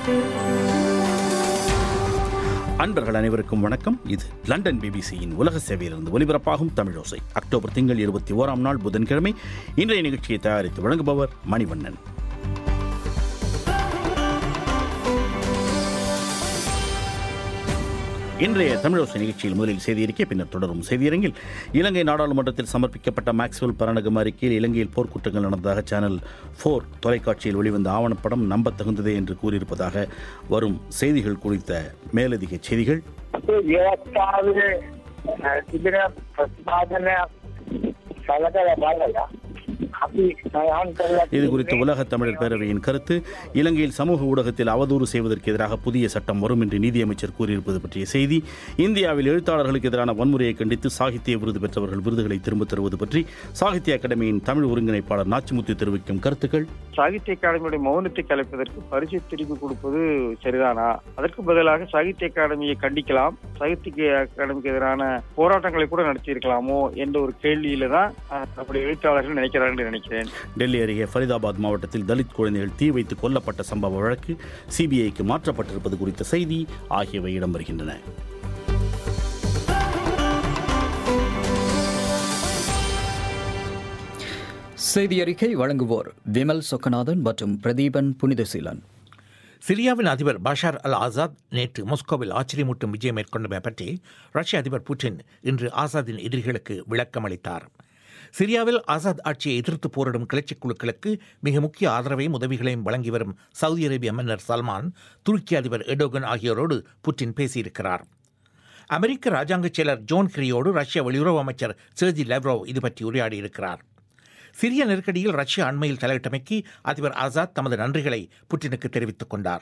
அன்பர்கள் அனைவருக்கும் வணக்கம் இது லண்டன் பிபிசியின் உலக சேவையிலிருந்து ஒலிபரப்பாகும் தமிழோசை அக்டோபர் திங்கள் இருபத்தி ஓராம் நாள் புதன்கிழமை இன்றைய நிகழ்ச்சியை தயாரித்து வழங்குபவர் மணிவண்ணன் இன்றைய தமிழோசை நிகழ்ச்சியில் முதலில் செய்தியறிக்கை பின்னர் தொடரும் செய்தியரங்கில் இலங்கை நாடாளுமன்றத்தில் சமர்ப்பிக்கப்பட்ட மேக்ஸ்வெல் பரணகம் அறிக்கையில் இலங்கையில் போர்க்குற்றங்கள் நடந்ததாக சேனல் ஃபோர் தொலைக்காட்சியில் வெளிவந்த ஆவணப்படம் நம்பத்தகுந்ததே என்று கூறியிருப்பதாக வரும் செய்திகள் குறித்த மேலதிக செய்திகள் ව්‍යවස්ථාවේ තිබෙන ප්‍රතිපාදනයක් සලකලා බලලා අපි සයහන් කරලා இது குறித்து உலக தமிழர் பேரவையின் கருத்து இலங்கையில் சமூக ஊடகத்தில் அவதூறு செய்வதற்கு எதிராக புதிய சட்டம் வரும் என்று நீதியமைச்சர் கூறியிருப்பது பற்றிய செய்தி இந்தியாவில் எழுத்தாளர்களுக்கு எதிரான வன்முறையை கண்டித்து சாகித்ய விருது பெற்றவர்கள் விருதுகளை திரும்பத் தருவது பற்றி சாகித்ய அகாடமியின் தமிழ் ஒருங்கிணைப்பாளர் நாச்சிமுத்து தெரிவிக்கும் கருத்துக்கள் சாகித்ய அகாடமியுடைய மௌனத்தை கலைப்பதற்கு பரிசு திருப்பி கொடுப்பது சரிதானா அதற்கு பதிலாக சாகித்ய அகாடமியை கண்டிக்கலாம் சாகித்ய அகாடமிக்கு எதிரான போராட்டங்களை கூட நடத்தியிருக்கலாமோ என்ற ஒரு கேள்வியில தான் அஹ், நம்முடைய எழுத்தாளர்கள் நினைக்கிறார்கள் என்று நினைக்கிறேன் டெல்லி அருகே ஃபரிதாபாத் மாவட்டத்தில் தலித் குழந்தைகள் தீ வைத்து கொல்லப்பட்ட சம்பவ வழக்கு சிபிஐக்கு மாற்றப்பட்டிருப்பது குறித்த செய்தி ஆகியவை இடம்பெறுகின்றன செய்தி அறிக்கை வழங்குவோர் விமல் சொக்கநாதன் மற்றும் பிரதீபன் புனிதசீலன் சிரியாவின் அதிபர் பஷார் அல் ஆசாத் நேற்று மாஸ்கோவில் ஆச்சரியமூட்டும் விஜயம் மேற்கொண்டமை பற்றி ரஷ்ய அதிபர் புட்டின் இன்று ஆசாத்தின் எதிரிகளுக்கு விளக்கம் அளித்தார் சிரியாவில் ஆசாத் ஆட்சியை எதிர்த்து போரிடும் கிளர்ச்சிக் குழுக்களுக்கு மிக முக்கிய ஆதரவையும் உதவிகளையும் வழங்கி வரும் சவுதி அரேபிய மன்னர் சல்மான் துருக்கி அதிபர் எடோகன் ஆகியோரோடு புட்டின் பேசியிருக்கிறார் அமெரிக்க ராஜாங்க செயலர் ஜோன் கிரியோடு ரஷ்ய வெளியுறவு அமைச்சர் செர்ஜி லெவ்ரோவ் இது பற்றி உரையாடியிருக்கிறார் சிரிய நெருக்கடியில் ரஷ்யா அண்மையில் தலையிட்டமைக்கு அதிபர் ஆசாத் தமது நன்றிகளை புட்டினுக்கு தெரிவித்துக் கொண்டார்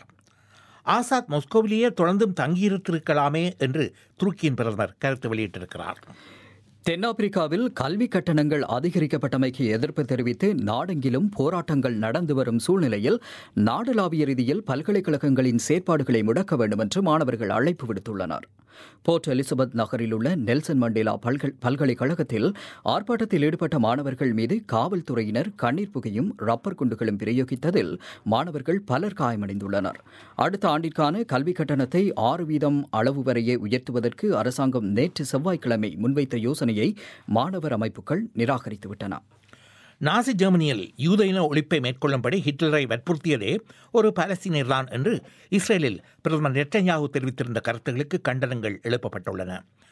ஆசாத் மாஸ்கோவிலேயே தொடர்ந்தும் தங்கியிருத்திருக்கலாமே என்று துருக்கியின் பிரதமர் கருத்து வெளியிட்டிருக்கிறார் தென்னாப்பிரிக்காவில் கல்வி கட்டணங்கள் அதிகரிக்கப்பட்டமைக்கு எதிர்ப்பு தெரிவித்து நாடெங்கிலும் போராட்டங்கள் நடந்து வரும் சூழ்நிலையில் நாடளாவிய ரீதியில் பல்கலைக்கழகங்களின் செயற்பாடுகளை முடக்க வேண்டும் என்று மாணவர்கள் அழைப்பு விடுத்துள்ளனர் போர்ட் எலிசபெத் நகரில் உள்ள நெல்சன் மண்டேலா பல்கல் பல்கலைக்கழகத்தில் ஆர்ப்பாட்டத்தில் ஈடுபட்ட மாணவர்கள் மீது காவல்துறையினர் கண்ணீர் புகையும் ரப்பர் குண்டுகளும் பிரயோகித்ததில் மாணவர்கள் பலர் காயமடைந்துள்ளனர் அடுத்த ஆண்டிற்கான கல்வி கட்டணத்தை ஆறு வீதம் அளவு வரையே உயர்த்துவதற்கு அரசாங்கம் நேற்று செவ்வாய்க்கிழமை முன்வைத்த யோசனையை மாணவர் அமைப்புகள் நிராகரித்துவிட்டன நாசி ஜெர்மனியில் யூத இன ஒழிப்பை மேற்கொள்ளும்படி ஹிட்லரை வற்புறுத்தியதே ஒரு பாலஸ்தீனியர்தான் என்று இஸ்ரேலில் பிரதமர் நெட்டன்யாகு தெரிவித்திருந்த கருத்துகளுக்கு கண்டனங்கள் எழுப்பப்பட்டுள்ளன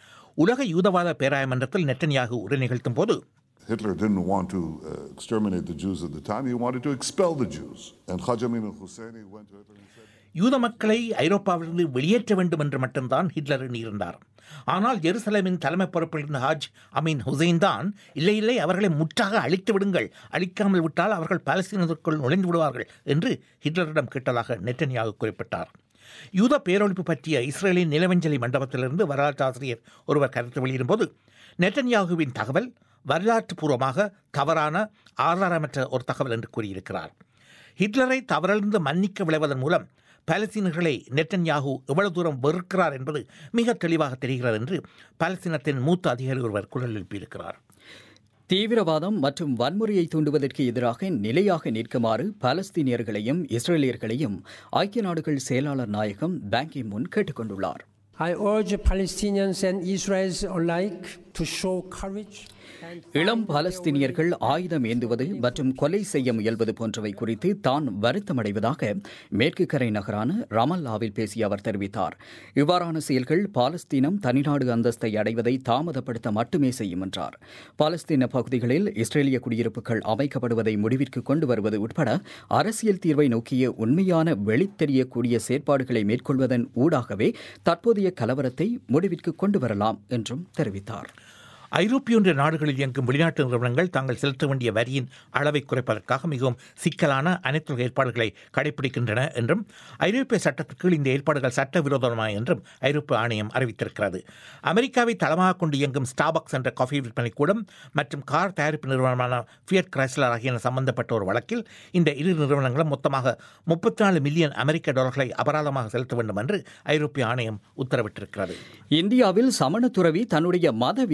உலக யூதவாத பேராய மன்றத்தில் நெட்டன்யாகு உரை நிகழ்த்தும் போது Hitler didn't want to uh, exterminate the Jews at the time. He wanted to expel the Jews. And Haj Amin al-Husseini went to Hitler and said, யூத மக்களை ஐரோப்பாவிலிருந்து வெளியேற்ற வேண்டும் என்று மட்டும்தான் ஹிட்லர் எண்ணியிருந்தார் ஆனால் ஜெருசலேமின் தலைமை பொறுப்பில் இருந்த ஹாஜ் அமீன் ஹுசைன் தான் இல்லை இல்லை அவர்களை முற்றாக அழித்து விடுங்கள் அழிக்காமல் விட்டால் அவர்கள் பாலஸ்தீனத்திற்குள் நுழைந்து விடுவார்கள் என்று ஹிட்லரிடம் கேட்டதாக நெட்டன்யாகு குறிப்பிட்டார் யூத பேரொழிப்பு பற்றிய இஸ்ரேலின் நிலவஞ்சலி மண்டபத்திலிருந்து வரலாற்று ஆசிரியர் ஒருவர் கருத்து வெளியிடும்போது நெட்டன்யாகுவின் தகவல் வரலாற்று பூர்வமாக தவறான ஆதாரமற்ற ஒரு தகவல் என்று கூறியிருக்கிறார் ஹிட்லரை தவறிலிருந்து மன்னிக்க விளைவதன் மூலம் பாலஸ்தீனர்களை நெட்டன்யாகு எவ்வளவு தூரம் வெறுக்கிறார் என்பது மிக தெளிவாக தெரிகிறது என்று பாலஸ்தீனத்தின் மூத்த அதிகாரி ஒருவர் குரல் எழுப்பியிருக்கிறார் தீவிரவாதம் மற்றும் வன்முறையை தூண்டுவதற்கு எதிராக நிலையாக நிற்குமாறு பாலஸ்தீனியர்களையும் இஸ்ரேலியர்களையும் ஐக்கிய நாடுகள் செயலாளர் நாயகம் பேங்கி முன் கேட்டுக் கொண்டுள்ளார் I urge Palestinians and Israelis alike to show courage and இளம் பாலஸ்தீனியர்கள் ஆயுதம் ஏந்துவது மற்றும் கொலை செய்ய முயல்வது போன்றவை குறித்து தான் வருத்தமடைவதாக மேற்கு கரை நகரான ரமல்லாவில் பேசிய அவர் தெரிவித்தார் இவ்வாறான செயல்கள் பாலஸ்தீனம் தனிநாடு அந்தஸ்தை அடைவதை தாமதப்படுத்த மட்டுமே செய்யும் என்றார் பாலஸ்தீன பகுதிகளில் இஸ்ரேலிய குடியிருப்புகள் அமைக்கப்படுவதை முடிவிற்கு கொண்டு வருவது உட்பட அரசியல் தீர்வை நோக்கிய உண்மையான வெளித்தெரியக்கூடிய செயற்பாடுகளை மேற்கொள்வதன் ஊடாகவே தற்போதைய கலவரத்தை முடிவிற்கு கொண்டு வரலாம் என்றும் தெரிவித்தார் ஐரோப்பிய ஒன்றிய நாடுகளில் இயங்கும் வெளிநாட்டு நிறுவனங்கள் தாங்கள் செலுத்த வேண்டிய வரியின் அளவை குறைப்பதற்காக மிகவும் சிக்கலான அனைத்து ஏற்பாடுகளை கடைபிடிக்கின்றன என்றும் ஐரோப்பிய சட்டத்துக்கு இந்த ஏற்பாடுகள் சட்டவிரோதமா என்றும் ஐரோப்பிய ஆணையம் அறிவித்திருக்கிறது அமெரிக்காவை தளமாக கொண்டு இயங்கும் ஸ்டாபாக்ஸ் என்ற காஃபி விற்பனை கூடம் மற்றும் கார் தயாரிப்பு நிறுவனமான ஃபியட் கிரைஸ்லர் ஆகியன சம்பந்தப்பட்ட ஒரு வழக்கில் இந்த இரு நிறுவனங்களும் மொத்தமாக முப்பத்தி நாலு மில்லியன் அமெரிக்க டாலர்களை அபராதமாக செலுத்த வேண்டும் என்று ஐரோப்பிய ஆணையம் உத்தரவிட்டிருக்கிறது இந்தியாவில் சமண துறவி தன்னுடைய மத விதிகளின்படி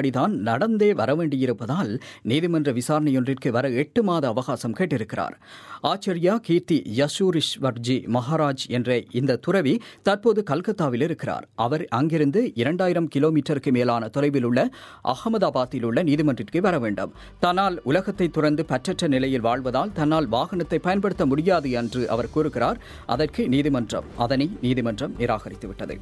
அதன்படிதான் நடந்தே வரவேண்டியிருப்பதால் நீதிமன்ற விசாரணையொன்றிற்கு வர எட்டு மாத அவகாசம் கேட்டிருக்கிறார் ஆச்சர்யா கீர்த்தி யசூரிஸ்வர்ஜி மகாராஜ் என்ற இந்த துறவி தற்போது கல்கத்தாவில் இருக்கிறார் அவர் அங்கிருந்து இரண்டாயிரம் கிலோமீட்டருக்கு மேலான தொலைவில் உள்ள அகமதாபாத்தில் உள்ள நீதிமன்றத்திற்கு வர வேண்டும் தன்னால் உலகத்தை துறந்து பற்றற்ற நிலையில் வாழ்வதால் தன்னால் வாகனத்தை பயன்படுத்த முடியாது என்று அவர் கூறுகிறார் அதற்கு நீதிமன்றம் அதனை நீதிமன்றம் நிராகரித்துவிட்டது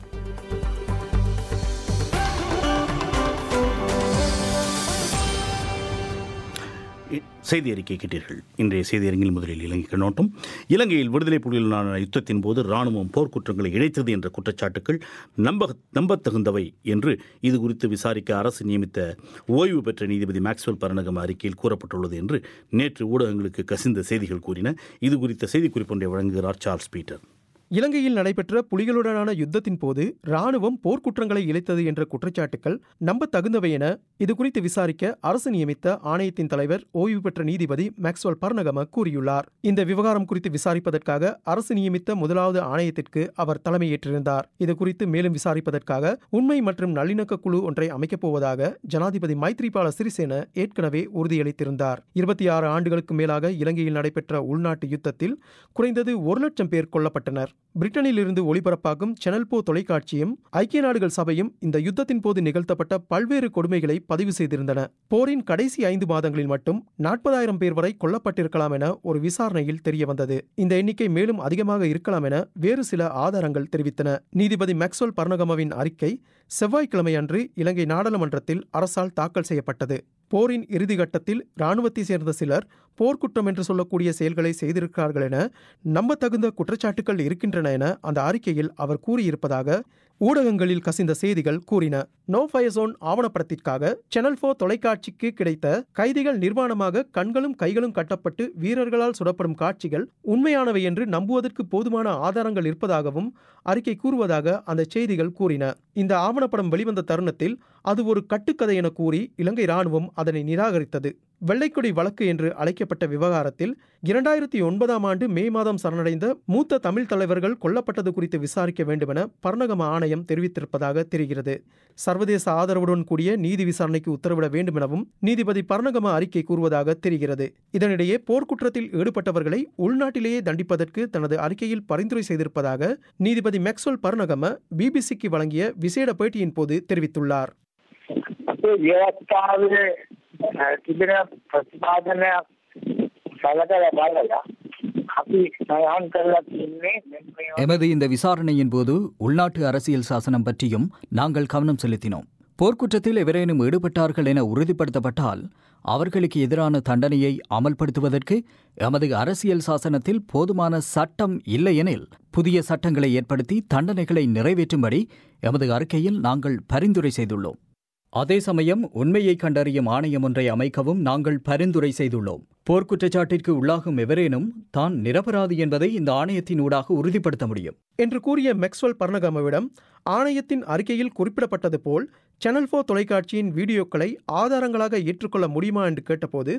இ- செய்தி அறிக்கை கேட்டீர்கள் இன்றைய செய்தி அரங்கில் முதலில் இலங்கை கண்ணோட்டம் இலங்கையில் விடுதலை புலிகளுடனான யுத்தத்தின் போது ராணுவம் போர்க்குற்றங்களை இழைத்தது என்ற குற்றச்சாட்டுகள் நம்ப நம்பத்தகுந்தவை என்று இது குறித்து விசாரிக்க அரசு நியமித்த ஓய்வு பெற்ற நீதிபதி மேக்ஸ்வெல் பரணகம் அறிக்கையில் கூறப்பட்டுள்ளது என்று நேற்று ஊடகங்களுக்கு கசிந்த செய்திகள் கூறின இது குறித்த செய்திக்குறிப்பு ஒன்றை வழங்குகிறார் சார்ல்ஸ் பீட்டர் இலங்கையில் நடைபெற்ற புலிகளுடனான யுத்தத்தின் போது ராணுவம் போர்க்குற்றங்களை இழைத்தது என்ற குற்றச்சாட்டுகள் நம்பத் தகுந்தவை என இதுகுறித்து விசாரிக்க அரசு நியமித்த ஆணையத்தின் தலைவர் ஓய்வு பெற்ற நீதிபதி மேக்ஸ்வெல் பர்னகம கூறியுள்ளார் இந்த விவகாரம் குறித்து விசாரிப்பதற்காக அரசு நியமித்த முதலாவது ஆணையத்திற்கு அவர் தலைமையேற்றிருந்தார் இது குறித்து மேலும் விசாரிப்பதற்காக உண்மை மற்றும் நல்லிணக்க குழு ஒன்றை அமைக்கப் போவதாக ஜனாதிபதி மைத்ரிபால சிறிசேன ஏற்கனவே உறுதியளித்திருந்தார் இருபத்தி ஆறு ஆண்டுகளுக்கு மேலாக இலங்கையில் நடைபெற்ற உள்நாட்டு யுத்தத்தில் குறைந்தது ஒரு லட்சம் பேர் கொல்லப்பட்டனர் பிரிட்டனில் இருந்து ஒளிபரப்பாகும் சேனல் போ தொலைக்காட்சியும் ஐக்கிய நாடுகள் சபையும் இந்த யுத்தத்தின் போது நிகழ்த்தப்பட்ட பல்வேறு கொடுமைகளை பதிவு செய்திருந்தன போரின் கடைசி ஐந்து மாதங்களில் மட்டும் நாற்பதாயிரம் பேர் வரை கொல்லப்பட்டிருக்கலாம் என ஒரு விசாரணையில் தெரியவந்தது இந்த எண்ணிக்கை மேலும் அதிகமாக இருக்கலாம் என வேறு சில ஆதாரங்கள் தெரிவித்தன நீதிபதி மேக்ஸ்வெல் பர்ணகமவின் அறிக்கை செவ்வாய்க்கிழமை அன்று இலங்கை நாடாளுமன்றத்தில் அரசால் தாக்கல் செய்யப்பட்டது போரின் இறுதி கட்டத்தில் இராணுவத்தை சேர்ந்த சிலர் போர்க்குற்றம் என்று சொல்லக்கூடிய செயல்களை செய்திருக்கிறார்கள் என நம்பத்தகுந்த குற்றச்சாட்டுகள் இருக்கின்றன என அந்த அறிக்கையில் அவர் கூறியிருப்பதாக ஊடகங்களில் கசிந்த செய்திகள் கூறின நோ ஃபயசோன் ஆவணப்படத்திற்காக சேனல் ஃபோ தொலைக்காட்சிக்கு கிடைத்த கைதிகள் நிர்வாணமாக கண்களும் கைகளும் கட்டப்பட்டு வீரர்களால் சுடப்படும் காட்சிகள் உண்மையானவை என்று நம்புவதற்கு போதுமான ஆதாரங்கள் இருப்பதாகவும் அறிக்கை கூறுவதாக அந்த செய்திகள் கூறின இந்த ஆவணப்படம் வெளிவந்த தருணத்தில் அது ஒரு கட்டுக்கதை என கூறி இலங்கை ராணுவம் அதனை நிராகரித்தது வெள்ளைக்கொடி வழக்கு என்று அழைக்கப்பட்ட விவகாரத்தில் இரண்டாயிரத்தி ஒன்பதாம் ஆண்டு மே மாதம் சரணடைந்த மூத்த தமிழ் தலைவர்கள் கொல்லப்பட்டது குறித்து விசாரிக்க வேண்டுமென பர்ணகம ஆணையம் தெரிவித்திருப்பதாக தெரிகிறது சர்வதேச ஆதரவுடன் கூடிய நீதி விசாரணைக்கு உத்தரவிட வேண்டுமெனவும் நீதிபதி பர்ணகம அறிக்கை கூறுவதாக தெரிகிறது இதனிடையே போர்க்குற்றத்தில் ஈடுபட்டவர்களை உள்நாட்டிலேயே தண்டிப்பதற்கு தனது அறிக்கையில் பரிந்துரை செய்திருப்பதாக நீதிபதி மெக்ஸ்வெல் பர்ணகம பிபிசிக்கு வழங்கிய விசேட பேட்டியின் போது தெரிவித்துள்ளார் අපේ ව්‍යවස්ථාවේ අ, තිබෙන ප්‍රතිපාදන සලකලා බලලා අපි සයහන් කරලා තින්නේ මෙන්න මේ எமது இந்த விசாரணையின் போது உள்நாட்டு அரசியல் சாசனம் பற்றியும் நாங்கள் கவனம் செலுத்தினோம் போர்க்குற்றத்தில் எவரேனும் ஈடுபட்டார்கள் என உறுதிப்படுத்தப்பட்டால் அவர்களுக்கு எதிரான தண்டனையை அமல்படுத்துவதற்கு எமது அரசியல் சாசனத்தில் போதுமான சட்டம் இல்லையெனில் புதிய சட்டங்களை ஏற்படுத்தி தண்டனைகளை நிறைவேற்றும்படி எமது அறிக்கையில் நாங்கள் பரிந்துரை செய்துள்ளோம் அதே சமயம் உண்மையை கண்டறியும் ஆணையம் ஒன்றை அமைக்கவும் நாங்கள் பரிந்துரை செய்துள்ளோம் போர்க்குற்றச்சாட்டிற்கு உள்ளாகும் எவரேனும் தான் நிரபராதி என்பதை இந்த ஆணையத்தின் ஊடாக உறுதிப்படுத்த முடியும் என்று கூறிய மெக்ஸ்வெல் பர்ணகமவிடம் ஆணையத்தின் அறிக்கையில் குறிப்பிடப்பட்டது போல் சேனல் ஃபோ தொலைக்காட்சியின் வீடியோக்களை ஆதாரங்களாக ஏற்றுக்கொள்ள முடியுமா என்று கேட்டபோது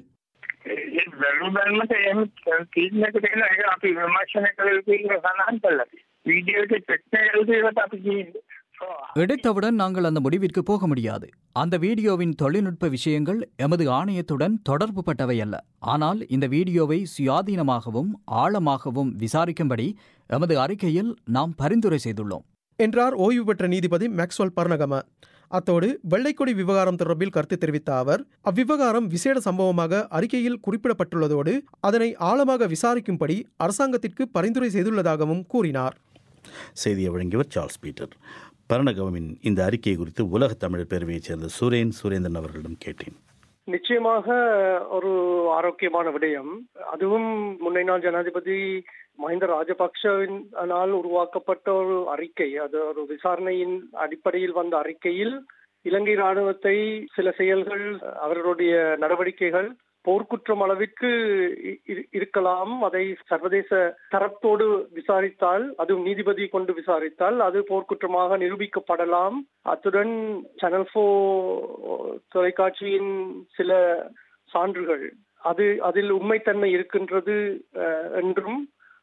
ඒ බැලු බැලමට එහෙම තීරණයකට එන එක අපි විමර්ශනය කළ යුතු කියලා සඳහන් කළා. වීඩියෝ එක චෙක් කරලා ඒකට අපි කියන්නේ. So, எடுத்தவுடன் நாங்கள் அந்த முடிவிற்கு போக முடியாது அந்த வீடியோவின் தொழில்நுட்ப விஷயங்கள் எமது ஆணையத்துடன் தொடர்பு பட்டவை அல்ல ஆனால் இந்த வீடியோவை சுயாதீனமாகவும் ஆழமாகவும் விசாரிக்கும்படி எமது அறிக்கையில் நாம் பரிந்துரை செய்துள்ளோம் என்றார் ஓய்வு பெற்ற நீதிபதி மேக்ஸ்வெல் பர்ணகம அத்தோடு வெள்ளைக்கொடி விவகாரம் தொடர்பில் கருத்து தெரிவித்த அவர் அவ்விவகாரம் விசேட சம்பவமாக அறிக்கையில் குறிப்பிடப்பட்டுள்ளதோடு அதனை ஆழமாக விசாரிக்கும்படி அரசாங்கத்திற்கு பரிந்துரை செய்துள்ளதாகவும் கூறினார் செய்தியை வழங்கியவர் சார்ல்ஸ் பீட்டர் பரணகவின் இந்த அறிக்கை குறித்து உலக தமிழர் பேரவையைச் சேர்ந்த சுரேன் சுரேந்திரன் அவர்களிடம் கேட்டேன் நிச்சயமாக ஒரு ஆரோக்கியமான விடயம் அதுவும் முன்னாள் ஜனாதிபதி மஹிந்த ராஜபக்சவினால் உருவாக்கப்பட்ட ஒரு அறிக்கை அது ஒரு விசாரணையின் அடிப்படையில் வந்த அறிக்கையில் இலங்கை ராணுவத்தை சில செயல்கள் அவர்களுடைய நடவடிக்கைகள் போர்க்குற்றம் அளவிற்கு இ- இ- இருக்கலாம் அதை சர்வதேச தரத்தோடு விசாரித்தால் அதுவும் நீதிபதி கொண்டு விசாரித்தால் அது போர்க்குற்றமாக நிரூபிக்கப்படலாம் அத்துடன் சேனல் ஃபோ தொலைக்காட்சியின் சில சான்றுகள் அது அதில் உண்மைத்தன்மை இருக்கின்றது அஹ், என்றும்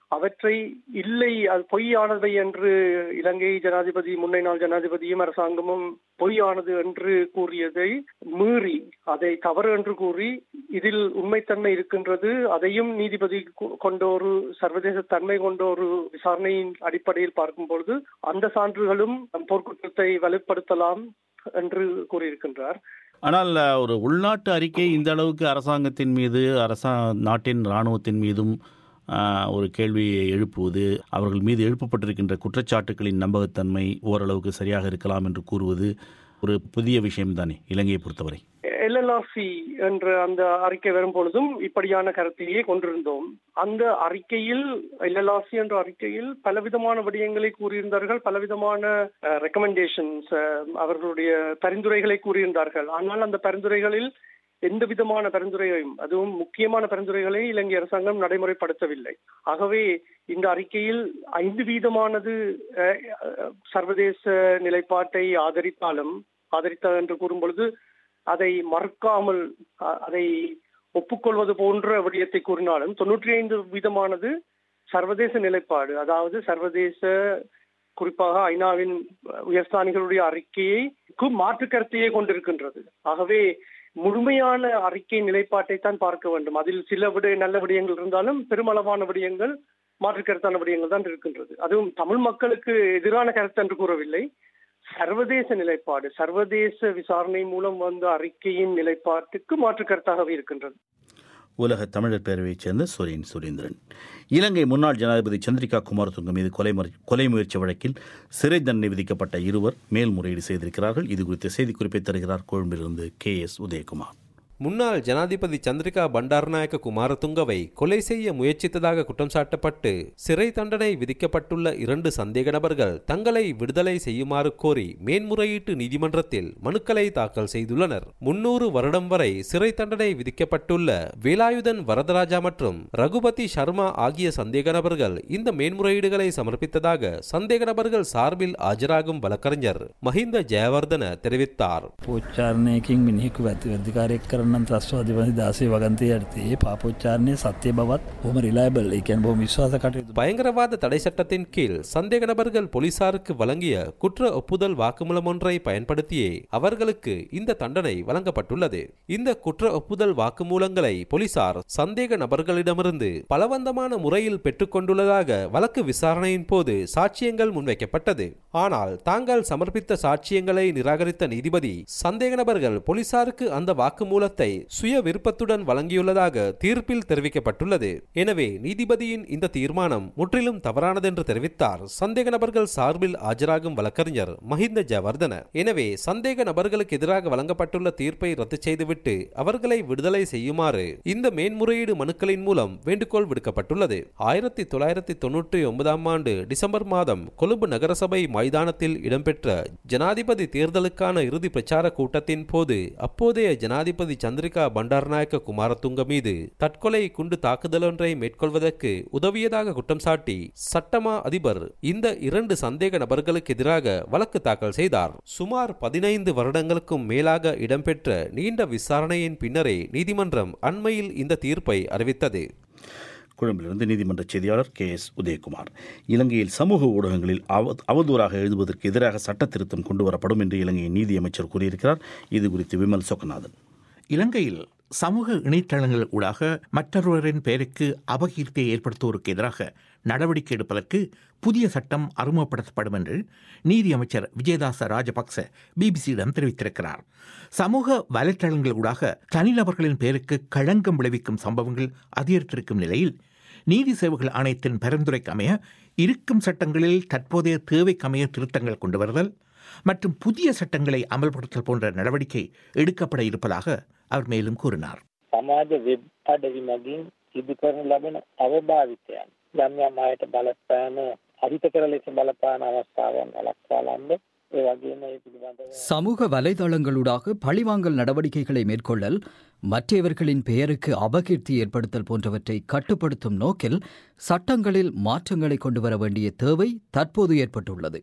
அவற்றை இல்லை அது பொய்யானவை என்று இலங்கை ஜனாதிபதி முன்னாள் ஜனாதிபதியும் அரசாங்கமும் பொய்யானது என்று கூறியதை மீறி அதை தவறு என்று கூறி இதில் உண்மைத்தன்மை இருக்கின்றது அதையும் நீதிபதி கொ- கொண்ட ஒரு சர்வதேச தன்மை கொண்ட ஒரு விசாரணையின் அடிப்படையில் பார்க்கும் பொழுது அந்த சான்றுகளும் போர்க்குற்றத்தை வலுப்படுத்தலாம் என்று கூறியிருக்கின்றார் ஆனால் அஹ், ஒரு உள்நாட்டு அறிக்கை இந்த அளவுக்கு அரசாங்கத்தின் மீது அரசா நாட்டின் இராணுவத்தின் மீதும் அஹ், ஒரு கேள்வியை எழுப்புவது அவர்கள் மீது எழுப்பப்பட்டிருக்கின்ற குற்றச்சாட்டுகளின் நம்பகத்தன்மை ஓரளவுக்கு சரியாக இருக்கலாம் என்று கூறுவது ஒரு புதிய விஷயம்தானே இலங்கையை பொறுத்தவரை எல்எல்ஆர்சி என்ற அந்த அறிக்கை வரும் பொழுதும் இப்படியான கருத்தையே கொண்டிருந்தோம் அந்த அறிக்கையில் எல்எல்ஆர்சி என்ற அறிக்கையில் பலவிதமான விடயங்களை கூறியிருந்தார்கள் பலவிதமான ரெக்கமெண்டேஷன்ஸ் அவர்களுடைய பரிந்துரைகளை கூறியிருந்தார்கள் ஆனால் அந்த பரிந்துரைகளில் எந்த விதமான பரிந்துரையையும் அதுவும் முக்கியமான பரிந்துரைகளை இலங்கை அரசாங்கம் நடைமுறைப்படுத்தவில்லை ஆகவே இந்த அறிக்கையில் ஐந்து வீதமானது அஹ், அஹ், சர்வதேச நிலைப்பாட்டை ஆதரித்தாலும் ஆதரித்தார் என்று கூறும் பொழுது அதை மறுக்காமல் அ- அதை ஒப்புக்கொள்வது போன்ற விடயத்தை கூறினாலும் தொன்னூற்றி ஐந்து வீதமானது சர்வதேச நிலைப்பாடு அதாவது சர்வதேச குறிப்பாக ஐநாவின் உயர்ஸ்தானிகளுடைய அறிக்கையை மாற்று கருத்தையே கொண்டிருக்கின்றது ஆகவே முழுமையான அறிக்கை நிலைப்பாட்டை தான் பார்க்க வேண்டும் அதில் சில விட நல்ல விடயங்கள் இருந்தாலும் பெருமளவான விடயங்கள் மாற்று கருத்தான விடயங்கள் தான் இருக்கின்றது அதுவும் தமிழ் மக்களுக்கு எதிரான கருத்து என்று கூறவில்லை சர்வதேச நிலைப்பாடு சர்வதேச விசாரணை மூலம் வந்த அறிக்கையின் நிலைப்பாட்டுக்கு மாற்று கருத்தாகவே இருக்கின்றது உலக தமிழர் பேரவையைச் சேர்ந்த சுரேன் சுரேந்திரன் இலங்கை முன்னாள் ஜனாதிபதி சந்திரிகா குமாரதுங்க மீது கொலை முறை- கொலை முயற்சி வழக்கில் சிறை தண்டனை விதிக்கப்பட்ட இருவர் மேல்முறையீடு செய்திருக்கிறார்கள் இது குறித்த செய்திக்குறிப்பை தருகிறார் கொழும்பிலிருந்து கே எஸ் உதயகுமார் முன்னாள் ஜனாதிபதி சந்திரிகா பண்டாரநாயக்க குமாரதுங்கவை கொலை செய்ய முயற்சித்ததாக குற்றம் சாட்டப்பட்டு சிறை தண்டனை விதிக்கப்பட்டுள்ள இரண்டு சந்தேக நபர்கள் தங்களை விடுதலை செய்யுமாறு கோரி மேன்முறையீட்டு நீதிமன்றத்தில் மனுக்களை தாக்கல் செய்துள்ளனர் முன்னூறு வருடம் வரை சிறை தண்டனை விதிக்கப்பட்டுள்ள வேலாயுதன் வரதராஜா மற்றும் ரகுபதி சர்மா ஆகிய சந்தேக நபர்கள் இந்த மேன்முறையீடுகளை சமர்ப்பித்ததாக சந்தேக நபர்கள் சார்பில் ஆஜராகும் வழக்கறிஞர் மஹிந்த ஜெயவர்தன தெரிவித்தார் පාපෝච්චාරණයකින් මිනිහෙකු ඇති වැදිකාරයක් කරන්න ත්‍රස්වාධිපති දාසේ වගන්තය ඇති පාපෝච්චාරණය සත්‍ය බවත් හොම රිලාබල් එකන් බොම විශ්වාස කටයුතු பயங்கரவாத தடை சட்டத்தின் கீழ் சந்தேக நபர்கள் போலீசாருக்கு வழங்கிய குற்ற ஒப்புதல் வாக்குமூலம் ஒன்றை பயன்படுத்தியே அவர்களுக்கு இந்த தண்டனை வழங்கப்பட்டுள்ளது இந்த குற்ற ஒப்புதல் வாக்குமூலங்களை போலீசார் சந்தேக நபர்களிடமிருந்து பலவந்தமான முறையில் பெற்றுக்கொண்டுள்ளதாக வழக்கு விசாரணையின் போது சாட்சியங்கள் முன்வைக்கப்பட்டது ஆனால் தாங்கள் சமர்ப்பித்த சாட்சியங்களை நிராகரித்த நீதிபதி சந்தேக நபர்கள் போலீசாருக்கு அந்த வாக்குமூலத்தை சுய விருப்பத்துடன் வழங்கியுள்ளதாக தீர்ப்பில் தெரிவிக்கப்பட்டுள்ளது எனவே நீதிபதியின் இந்த தீர்மானம் முற்றிலும் தவறானதென்று தெரிவித்தார் சந்தேக நபர்கள் சார்பில் ஆஜராகும் வழக்கறிஞர் மஹிந்த ஜவர்தன எனவே சந்தேக நபர்களுக்கு எதிராக வழங்கப்பட்டுள்ள தீர்ப்பை ரத்து செய்துவிட்டு அவர்களை விடுதலை செய்யுமாறு இந்த மேன்முறையீடு மனுக்களின் மூலம் வேண்டுகோள் விடுக்கப்பட்டுள்ளது ஆயிரத்தி தொள்ளாயிரத்தி தொன்னூற்றி ஒன்பதாம் ஆண்டு டிசம்பர் மாதம் கொழும்பு நகரசபை மைதானத்தில் இடம்பெற்ற ஜனாதிபதி தேர்தலுக்கான இறுதி பிரச்சார கூட்டத்தின் போது அப்போதைய ஜனாதிபதி சந்திரிகா பண்டாரநாயக்க குமாரதுங்க மீது தற்கொலை குண்டு தாக்குதலொன்றை மேற்கொள்வதற்கு உதவியதாக குற்றம் சாட்டி சட்டமா அதிபர் இந்த இரண்டு சந்தேக நபர்களுக்கு எதிராக வழக்கு தாக்கல் செய்தார் சுமார் பதினைந்து வருடங்களுக்கும் மேலாக இடம்பெற்ற நீண்ட விசாரணையின் பின்னரே நீதிமன்றம் அண்மையில் இந்த தீர்ப்பை அறிவித்தது கொழும்பிலிருந்து நீதிமன்ற செய்தியாளர் கே எஸ் உதயகுமார் இலங்கையில் சமூக ஊடகங்களில் அவ அவதூறாக எழுதுவதற்கு எதிராக சட்ட திருத்தம் கொண்டுவரப்படும் என்று இலங்கையின் நீதியமைச்சர் கூறியிருக்கிறார் இது குறித்து விமல் சொக்கநாதன் இலங்கையில் சமூக இணையதளங்கள் ஊடாக மற்றொருவரின் பெயருக்கு அபகீர்த்தியை ஏற்படுத்துவோருக்கு எதிராக நடவடிக்கை எடுப்பதற்கு புதிய சட்டம் அறிமுகப்படுத்தப்படும் என்று நீதியமைச்சர் விஜயதாச ராஜபக்ச பிபிசியிடம் தெரிவித்திருக்கிறார் சமூக வலைத்தளங்கள் ஊடாக தனிநபர்களின் பெயருக்கு களங்கம் விளைவிக்கும் சம்பவங்கள் அதிகரித்திருக்கும் நிலையில் நீதி சேவைகள் ஆணையத்தின் பரிந்துரைக்கு அமைய இருக்கும் சட்டங்களில் தற்போதைய தேவைக்கமைய திருத்தங்கள் கொண்டு வருதல் மற்றும் புதிய சட்டங்களை அமல்படுத்தல் போன்ற நடவடிக்கை எடுக்கப்பட இருப்பதாக அவர் மேலும் கூறினார் සමාජ වෙබ් අඩවි මගින් සිදු කරනු ලබන අවභාවිතයන් යම් යම් අයට බලපෑම අහිතකර ලෙස බලපාන අවස්ථාවන් වළක්වාලන්න ඒ වගේම ඒ පිළිබඳව சமூக வலைதளங்களூடாக பழிவாங்கல் நடவடிக்கைகளை மேற்கொள்ளல் மற்றவர்களின் பெயருக்கு அபகீர்த்தி ஏற்படுத்தல் போன்றவற்றை கட்டுப்படுத்தும் நோக்கில் சட்டங்களில் மாற்றங்களை கொண்டு வர வேண்டிய தேவை தற்போது ஏற்பட்டுள்ளது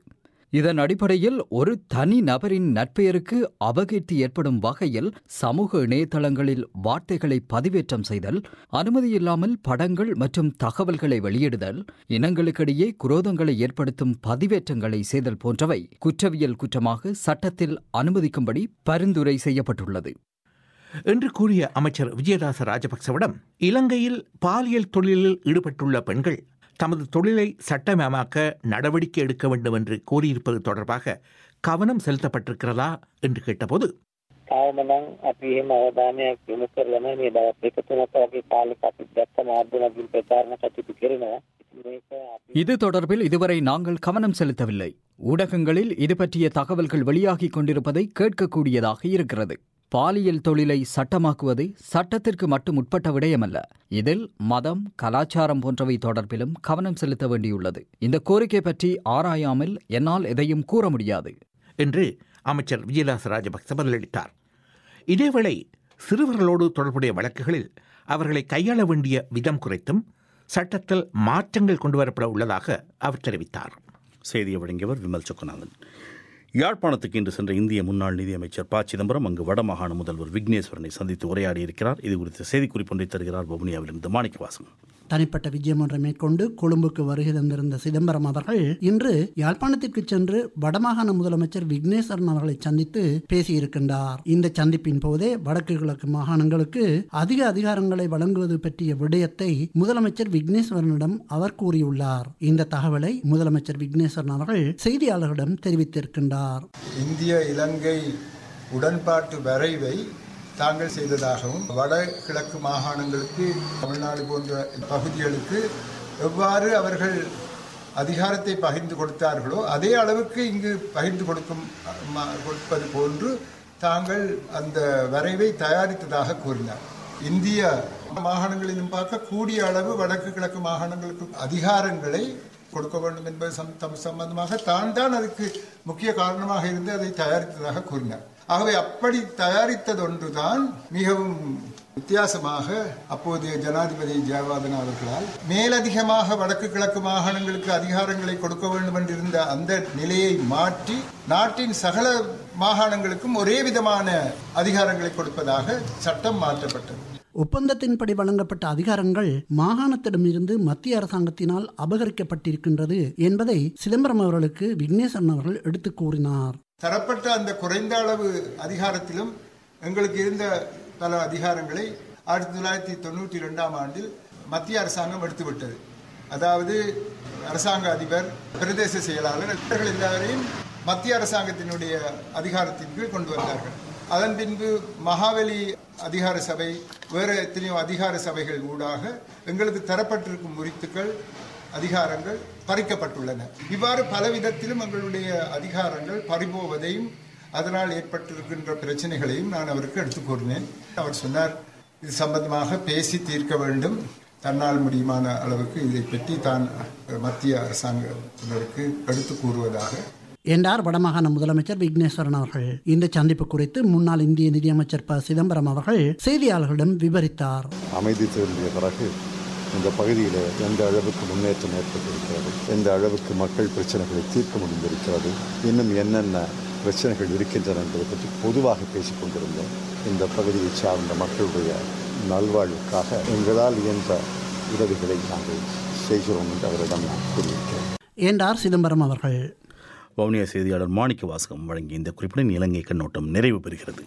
இதன் அடிப்படையில் ஒரு தனி நபரின் நட்பெயருக்கு அபகீர்த்தி ஏற்படும் வகையில் சமூக இணையதளங்களில் வார்த்தைகளை பதிவேற்றம் செய்தல் அனுமதியில்லாமல் படங்கள் மற்றும் தகவல்களை வெளியிடுதல் இனங்களுக்கிடையே குரோதங்களை ஏற்படுத்தும் பதிவேற்றங்களை செய்தல் போன்றவை குற்றவியல் குற்றமாக சட்டத்தில் அனுமதிக்கும்படி பரிந்துரை செய்யப்பட்டுள்ளது என்று கூறிய அமைச்சர் விஜயதாச ராஜபக்சவிடம் இலங்கையில் பாலியல் தொழிலில் ஈடுபட்டுள்ள பெண்கள் தமது தொழிலை சட்டமயமாக்க நடவடிக்கை எடுக்க வேண்டும் என்று கூறியிருப்பது தொடர்பாக கவனம் செலுத்தப்பட்டிருக்கிறதா என்று கேட்டபோது තාවම නම් අපි එහෙම අවධානයක් යොමු කරලා නැහැ මේ දවස් දෙක තුනක වගේ කාලෙක අපි දැක්ක මාධ්‍යමකින් ප්‍රචාරණ කටයුතු කරනවා. ඉතින් මේක අපි இது தொடர்பில் இதுவரை நாங்கள் கவனம் செலுத்தவில்லை ஊடகங்களில் இது பற்றிய தகவல்கள் வெளியாகிக் கொண்டிருப்பதை கேட்கக்கூடியதாக இருக்கிறது பாலியல் தொழிலை சட்டமாக்குவது சட்டத்திற்கு மட்டும் உட்பட்ட விடயமல்ல இதில் மதம் கலாச்சாரம் போன்றவை தொடர்பிலும் கவனம் செலுத்த வேண்டியுள்ளது இந்த கோரிக்கை பற்றி ஆராயாமல் என்னால் எதையும் கூற முடியாது என்று அமைச்சர் விஜயதாச ராஜபக்ச பதிலளித்தார் இதேவேளை சிறுவர்களோடு தொடர்புடைய வழக்குகளில் அவர்களை கையாள வேண்டிய விதம் குறித்தும் சட்டத்தில் மாற்றங்கள் கொண்டுவரப்பட உள்ளதாக அவர் தெரிவித்தார் செய்தியை வழங்கியவர் விமல் சொக்கநாதன் யாழ்ப்பாணத்துக்கு இன்று சென்ற இந்திய முன்னாள் நிதியமைச்சர் ப சிதம்பரம் அங்கு வடமாகாண முதல்வர் விக்னேஸ்வரனை சந்தித்து உரையாடியிருக்கிறார் இது குறித்த செய்திக்குறிப்பொன்றை தருகிறார் வவுனியாவிலிருந்து மாணிக்கவாசன் தனிப்பட்ட விஜயம் ஒன்றை மேற்கொண்டு கொழும்புக்கு வருகை தந்திருந்த சிதம்பரம் அவர்கள் இன்று யாழ்ப்பாணத்திற்கு சென்று வடமாகாண முதலமைச்சர் விக்னேஸ்வரன் அவர்களை சந்தித்து பேசியிருக்கின்றார் இந்த சந்திப்பின் போதே வடக்கு கிழக்கு மாகாணங்களுக்கு அதிக அதிகாரங்களை வழங்குவது பற்றிய விடயத்தை முதலமைச்சர் விக்னேஸ்வரனிடம் அவர் கூறியுள்ளார் இந்த தகவலை முதலமைச்சர் விக்னேஸ்வரன் அவர்கள் செய்தியாளர்களிடம் தெரிவித்திருக்கின்றார் இந்திய இலங்கை உடன்பாட்டு வரைவை தாங்கள் செய்ததாகவும் வடகிழக்கு மாகாணங்களுக்கு தமிழ்நாடு போன்ற பகுதிகளுக்கு எவ்வாறு அவர்கள் அதிகாரத்தை பகிர்ந்து கொடுத்தார்களோ அதே அளவுக்கு இங்கு பகிர்ந்து கொடுக்கும் ம- கொடுப்பது போன்று தாங்கள் அந்த வரைவை தயாரித்ததாக கூறினார் இந்திய மாகாணங்களிலும் பார்க்க கூடிய அளவு வடக்கு கிழக்கு மாகாணங்களுக்கு அதிகாரங்களை கொடுக்க வேண்டும் என்பது சம்- தம் சம்பந்தமாக தான் தான் அதுக்கு முக்கிய காரணமாக இருந்து அதை தயாரித்ததாக கூறினார் ஆகவே அப்படி தயாரித்ததொன்றுதான் மிகவும் வித்தியாசமாக அப்போதைய ஜனாதிபதி ஜெயவர்தனா அவர்களால் மேலதிகமாக வடக்கு கிழக்கு மாகாணங்களுக்கு அதிகாரங்களை கொடுக்க வேண்டும் என்றிருந்த அந்த நிலையை மாற்றி நாட்டின் சகல மாகாணங்களுக்கும் ஒரே விதமான அதிகாரங்களை கொடுப்பதாக சட்டம் மாற்றப்பட்டது ஒப்பந்தத்தின்படி வழங்கப்பட்ட அதிகாரங்கள் மாகாணத்திடமிருந்து மத்திய அரசாங்கத்தினால் அபகரிக்கப்பட்டிருக்கின்றது என்பதை சிதம்பரம் அவர்களுக்கு விக்னேஸ்வரன் அவர்கள் எடுத்துக் கூறினார் தரப்பட்ட அந்த குறைந்த அளவு அதிகாரத்திலும் எங்களுக்கு இருந்த பல அதிகாரங்களை ஆயிரத்தி தொள்ளாயிரத்தி தொண்ணூற்றி ரெண்டாம் ஆண்டில் மத்திய அரசாங்கம் எடுத்துவிட்டது அதாவது அரசாங்க அதிபர் பிரதேச செயலாளர் இவர்கள் எல்லாரையும் மத்திய அரசாங்கத்தினுடைய அதிகாரத்தின் கீழ் கொண்டு வந்தார்கள் அதன் பின்பு மகாவலி அதிகார சபை வேறு எத்தனையோ அதிகார சபைகள் ஊடாக எங்களுக்கு தரப்பட்டிருக்கும் முறித்துக்கள் அதிகாரங்கள் பறிக்கப்பட்டுள்ளன இவ்வாறு பல விதத்திலும் எங்களுடைய அதிகாரங்கள் பறிபோவதையும் அதனால் ஏற்பட்டிருக்கின்ற பிரச்சனைகளையும் நான் அவருக்கு எடுத்துக் கூறினேன் அவர் சொன்னார் இது சம்பந்தமாக பேசி தீர்க்க வேண்டும் தன்னால் முடியுமான அளவுக்கு இதை பற்றி தான் மத்திய அரசாங்கத்தினருக்கு எடுத்து கூறுவதாக என்றார் வடமாகாண முதலமைச்சர் விக்னேஸ்வரன் அவர்கள் இந்த சந்திப்பு குறித்து முன்னாள் இந்திய நிதியமைச்சர் ப சிதம்பரம் அவர்கள் செய்தியாளர்களிடம் விவரித்தார் அமைதி திரும்பிய பிறகு இந்த பகுதியில் எந்த அளவுக்கு முன்னேற்றம் ஏற்பட்டிருக்கிறது எந்த அளவுக்கு மக்கள் பிரச்சனைகளை தீர்க்க முடிந்திருக்கிறது இன்னும் என்னென்ன பிரச்சனைகள் இருக்கின்றன என்பதை பற்றி பொதுவாக பேசிக் கொண்டிருந்தோம் இந்த பகுதியை சார்ந்த மக்களுடைய நல்வாழ்வுக்காக எங்களால் இயன்ற உதவிகளை நாங்கள் செய்கிறோம் என்று அவரிடம் நான் கூறியிருக்கிறேன் என்றார் சிதம்பரம் அவர்கள் வவுனியா செய்தியாளர் மாணிக்க வாசகம் வழங்கிய இந்த குறிப்புடன் இலங்கை கண்ணோட்டம் நிறைவு பெறுகிறது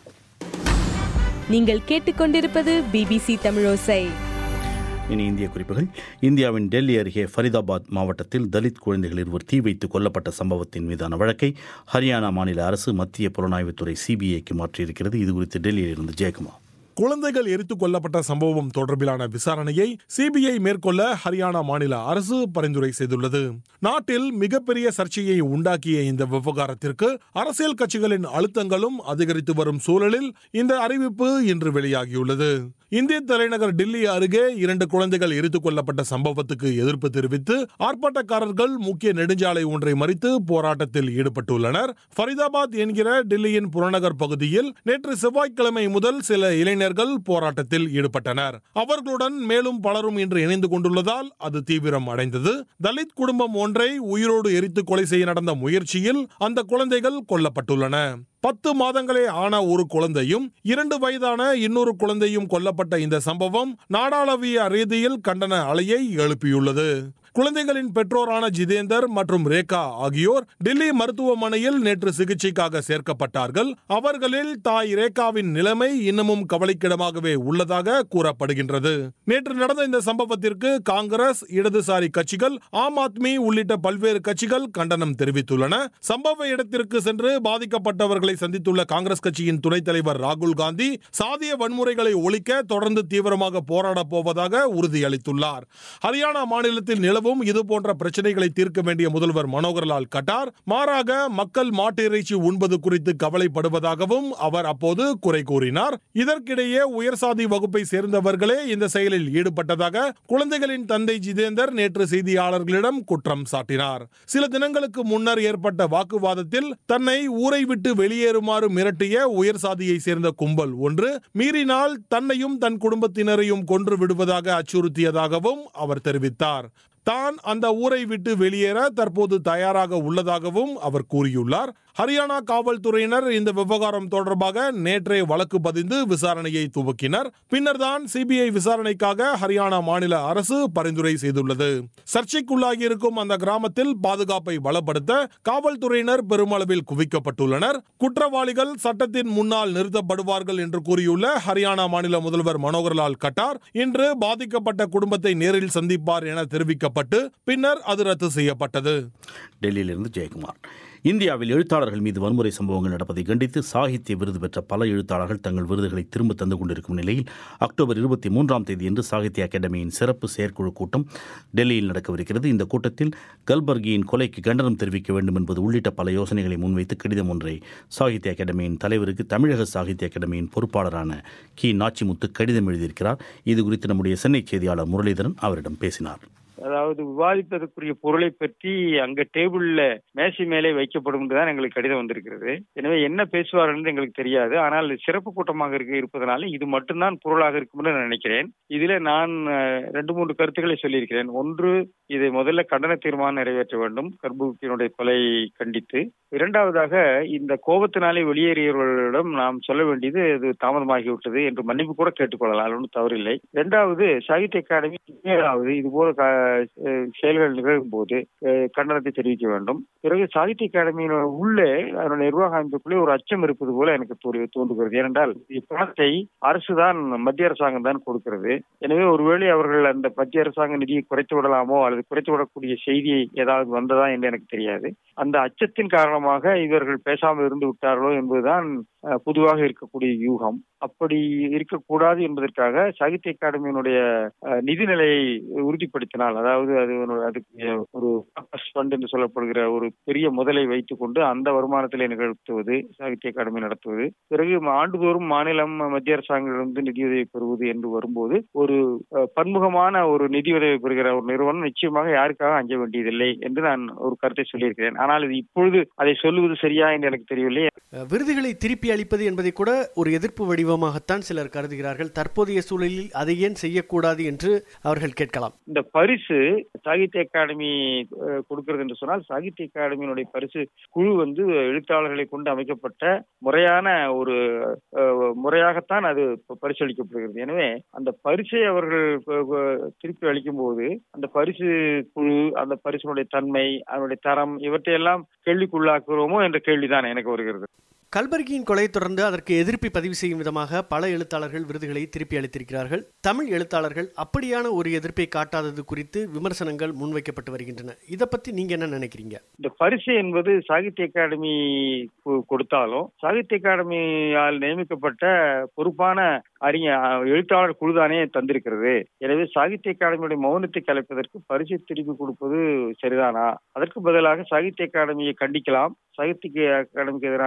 நீங்கள் கேட்டுக்கொண்டிருப்பது பிபிசி தமிழோசை இனி இந்திய குறிப்புகள் இந்தியாவின் டெல்லி அருகே ஃபரிதாபாத் மாவட்டத்தில் தலித் குழந்தைகள் இருவர் தீ வைத்து கொல்லப்பட்ட சம்பவத்தின் மீதான வழக்கை ஹரியானா மாநில அரசு மத்திய புலனாய்வுத்துறை சிபிஐக்கு மாற்றியிருக்கிறது இது குறித்து டெல்லியிலிருந்து ஜெயக்குமார் குழந்தைகள் எரித்துக் கொல்லப்பட்ட சம்பவம் தொடர்பிலான விசாரணையை சிபிஐ மேற்கொள்ள ஹரியானா மாநில அரசு பரிந்துரை செய்துள்ளது நாட்டில் மிகப்பெரிய சர்ச்சையை உண்டாக்கிய இந்த விவகாரத்திற்கு அரசியல் கட்சிகளின் அழுத்தங்களும் அதிகரித்து வரும் சூழலில் இந்த அறிவிப்பு இன்று வெளியாகியுள்ளது இந்திய தலைநகர் டில்லி அருகே இரண்டு குழந்தைகள் எரித்துக் கொல்லப்பட்ட சம்பவத்துக்கு எதிர்ப்பு தெரிவித்து ஆர்ப்பாட்டக்காரர்கள் முக்கிய நெடுஞ்சாலை ஒன்றை மறித்து போராட்டத்தில் ஈடுபட்டுள்ளனர் ஃபரிதாபாத் என்கிற டில்லியின் புறநகர் பகுதியில் நேற்று செவ்வாய்க்கிழமை முதல் சில இளைஞர்கள் போராட்டத்தில் ஈடுபட்டனர் அவர்களுடன் மேலும் பலரும் இன்று இணைந்து கொண்டுள்ளதால் அது தீவிரம் அடைந்தது தலித் குடும்பம் ஒன்றை உயிரோடு எரித்து கொலை செய்ய நடந்த முயற்சியில் அந்த குழந்தைகள் கொல்லப்பட்டுள்ளன பத்து மாதங்களே ஆன ஒரு குழந்தையும் இரண்டு வயதான இன்னொரு குழந்தையும் கொல்லப்பட்ட இந்த சம்பவம் நாடாளவிய ரீதியில் கண்டன அலையை எழுப்பியுள்ளது குழந்தைகளின் பெற்றோரான ஜிதேந்தர் மற்றும் ரேகா ஆகியோர் டில்லி மருத்துவமனையில் நேற்று சிகிச்சைக்காக சேர்க்கப்பட்டார்கள் அவர்களில் தாய் ரேகாவின் நிலைமை இன்னமும் கவலைக்கிடமாகவே உள்ளதாக கூறப்படுகின்றது நேற்று நடந்த இந்த சம்பவத்திற்கு காங்கிரஸ் இடதுசாரி கட்சிகள் ஆம் ஆத்மி உள்ளிட்ட பல்வேறு கட்சிகள் கண்டனம் தெரிவித்துள்ளன சம்பவ இடத்திற்கு சென்று பாதிக்கப்பட்டவர்களை சந்தித்துள்ள காங்கிரஸ் கட்சியின் துணைத் தலைவர் ராகுல் காந்தி சாதிய வன்முறைகளை ஒழிக்க தொடர்ந்து தீவிரமாக போராடப் போவதாக உறுதியளித்துள்ளார் ஹரியானா மாநிலத்தில் நிலவும் இது போன்ற பிரச்சனைகளை தீர்க்க வேண்டிய முதல்வர் மனோகர்லால் கட்டார் மாறாக மக்கள் மாட்டு இறைச்சி உண்பது குறித்து கவலைப்படுவதாகவும் அவர் அப்போது குறை கூறினார் இதற்கிடையே உயர்சாதி வகுப்பை சேர்ந்தவர்களே இந்த செயலில் ஈடுபட்டதாக குழந்தைகளின் தந்தை ஜிதேந்தர் நேற்று செய்தியாளர்களிடம் குற்றம் சாட்டினார் சில தினங்களுக்கு முன்னர் ஏற்பட்ட வாக்குவாதத்தில் தன்னை ஊரை விட்டு வெளியேறுமாறு மிரட்டிய உயர் சாதியை சேர்ந்த கும்பல் ஒன்று மீறினால் தன்னையும் தன் குடும்பத்தினரையும் கொன்று விடுவதாக அச்சுறுத்தியதாகவும் அவர் தெரிவித்தார் தான் அந்த ஊரை விட்டு வெளியேற தற்போது தயாராக உள்ளதாகவும் அவர் கூறியுள்ளார் ஹரியானா காவல்துறையினர் இந்த விவகாரம் தொடர்பாக நேற்றே வழக்கு பதிந்து விசாரணையை துவக்கினர் பின்னர் தான் சிபிஐ விசாரணைக்காக ஹரியானா மாநில அரசு பரிந்துரை செய்துள்ளது சர்ச்சைக்குள்ளாகி இருக்கும் அந்த கிராமத்தில் பாதுகாப்பை பலப்படுத்த காவல்துறையினர் பெருமளவில் குவிக்கப்பட்டுள்ளனர் குற்றவாளிகள் சட்டத்தின் முன்னால் நிறுத்தப்படுவார்கள் என்று கூறியுள்ள ஹரியானா மாநில முதல்வர் மனோகர்லால் கட்டார் இன்று பாதிக்கப்பட்ட குடும்பத்தை நேரில் சந்திப்பார் என தெரிவிக்கப்பட்டு பின்னர் அது ரத்து செய்யப்பட்டது டெல்லியிலிருந்து ஜெயக்குமார் இந்தியாவில் எழுத்தாளர்கள் மீது வன்முறை சம்பவங்கள் நடப்பதை கண்டித்து சாகித்ய விருது பெற்ற பல எழுத்தாளர்கள் தங்கள் விருதுகளை திரும்ப தந்து கொண்டிருக்கும் நிலையில் அக்டோபர் இருபத்தி மூன்றாம் தேதியன்று சாகித்ய அகாடமியின் சிறப்பு செயற்குழு கூட்டம் டெல்லியில் நடக்கவிருக்கிறது இந்த கூட்டத்தில் கல்பர்கியின் கொலைக்கு கண்டனம் தெரிவிக்க வேண்டும் என்பது உள்ளிட்ட பல யோசனைகளை முன்வைத்து கடிதம் ஒன்றை சாகித்ய அகாடமியின் தலைவருக்கு தமிழக சாகித்ய அகாடமியின் பொறுப்பாளரான கி நாச்சிமுத்து கடிதம் எழுதியிருக்கிறார் இது குறித்து நம்முடைய சென்னை செய்தியாளர் முரளிதரன் அவரிடம் பேசினார் அதாவது விவாதிப்பதற்குரிய பொருளை பற்றி அங்க டேபிள்ல மேசை மேலே வைக்கப்படும் தான் எங்களுக்கு கடிதம் வந்திருக்கிறது எனவே என்ன பேசுவார் என்று எங்களுக்கு தெரியாது ஆனால் இது சிறப்பு கூட்டமாக இருக்க இருப்பதனால இது மட்டும்தான் பொருளாக இருக்கும் என்று நான் நினைக்கிறேன் இதுல நான் அஹ், ரெண்டு மூன்று கருத்துக்களை சொல்லியிருக்கிறேன் ஒன்று இதை முதல்ல கண்டன தீர்மானம் நிறைவேற்ற வேண்டும் கர்பூக்கியினுடைய கொலை கண்டித்து இரண்டாவதாக இந்த கோபத்தினாலே வெளியேறியவர்களிடம் நாம் சொல்ல வேண்டியது இது தாமதமாகிவிட்டது என்று மன்னிப்பு கூட கேட்டுக்கொள்ளலாம் அது ஒன்றும் தவறில்லை இரண்டாவது சாகித்ய அகாடமி இனிமேலாவது இது போல க- அஹ் செயல்கள் நிகழும் போது அஹ், கண்டனத்தை தெரிவிக்க வேண்டும் பிறகு சாகித்ய அகாடமியின் உள்ளே அதனுடைய நிர்வாக அமைப்புக்குள்ளே ஒரு அச்சம் இருப்பது போல எனக்கு தோன்று- தோன்றுகிறது ஏனென்றால் இப்பணத்தை அரசுதான் மத்திய அரசாங்கம் தான் கொடுக்கிறது எனவே ஒருவேளை அவர்கள் அந்த மத்திய அரசாங்க நிதியை குறைத்து விடலாமோ அல்லது குறைத்து விடக்கூடிய செய்தி ஏதாவது வந்ததா என்று எனக்கு தெரியாது அந்த அச்சத்தின் காரணமாக இவர்கள் பேசாமல் இருந்து விட்டார்களோ என்பதுதான் அஹ், பொதுவாக இருக்கக்கூடிய யூகம் அப்படி இருக்கக்கூடாது என்பதற்காக சாகித்ய அகாடமியினுடைய அஹ், நிதிநிலையை உறுதிப்படுத்தினால் அதாவது அது ஒரு- அதுக்கு ஒரு ஃபண்ட் என்று சொல்லப்படுகிற ஒரு பெரிய முதலை வைத்துக் கொண்டு அந்த வருமானத்திலே நிகழ்த்துவது சாகித்ய அகாடமி நடத்துவது பிறகு ஆண்டுதோறும் மாநிலம் மத்திய அரசாங்கத்திலிருந்து நிதியுதவி பெறுவது என்று வரும்போது ஒரு அஹ், பன்முகமான ஒரு நிதியுதவி பெறுகிற ஒரு நிறுவனம் நிச்சயமாக யாருக்காக அஞ்ச வேண்டியதில்லை என்று நான் ஒரு கருத்தை சொல்லியிருக்கிறேன் ஆனால் இது இப்பொழுது அதை சொல்லுவது சரியா என்று எனக்கு தெரியவில்லை விருதுகளை திருப்பி அளிப்பது என்பதை கூட ஒரு எதிர்ப்பு வடிவமாகத்தான் சிலர் கருதுகிறார்கள் தற்போதைய சூழலில் அதை ஏன் செய்யக்கூடாது என்று அவர்கள் கேட்கலாம் இந்த பரிசு சாகித்ய அகாடமி அஹ், கொடுக்கிறது என்று சொன்னால் சாகித்ய அகாடமியினுடைய பரிசு குழு வந்து எழுத்தாளர்களை கொண்டு அமைக்கப்பட்ட முறையான ஒரு அஹ், முறையாகத்தான் அது ப- பரிசளிக்கப்படுகிறது எனவே அந்த பரிசை அவர்கள் ப- ப- திருப்பி அளிக்கும் போது அந்த பரிசு குழு அந்த பரிசினுடைய தன்மை அதனுடைய தரம் இவற்றையெல்லாம் கேள்விக்குள்ளாக்குறோமோ என்ற கேள்விதான் எனக்கு வருகிறது கல்பர்கியின் கொலையை தொடர்ந்து அதற்கு எதிர்ப்பை பதிவு செய்யும் விதமாக பல எழுத்தாளர்கள் விருதுகளை திருப்பி அளித்திருக்கிறார்கள் தமிழ் எழுத்தாளர்கள் அப்படியான ஒரு எதிர்ப்பை காட்டாதது குறித்து விமர்சனங்கள் முன்வைக்கப்பட்டு வருகின்றன இதை பத்தி நீங்க என்ன நினைக்கிறீங்க இந்த பரிசு என்பது சாகித்ய அகாடமி கு- கொடுத்தாலும் சாகித்ய அகாடமியால் நியமிக்கப்பட்ட பொறுப்பான அறிஞ எழுத்தாளர் குழுதானே தந்திருக்கிறது எனவே சாகித்ய அகாடமியுடைய மௌனத்தை கலைப்பதற்கு பரிசு திருப்பி கொடுப்பது சரிதானா அதற்கு பதிலாக சாகித்ய அகாடமியை கண்டிக்கலாம் சாகித்ய அகாடமிக்கு எதிரான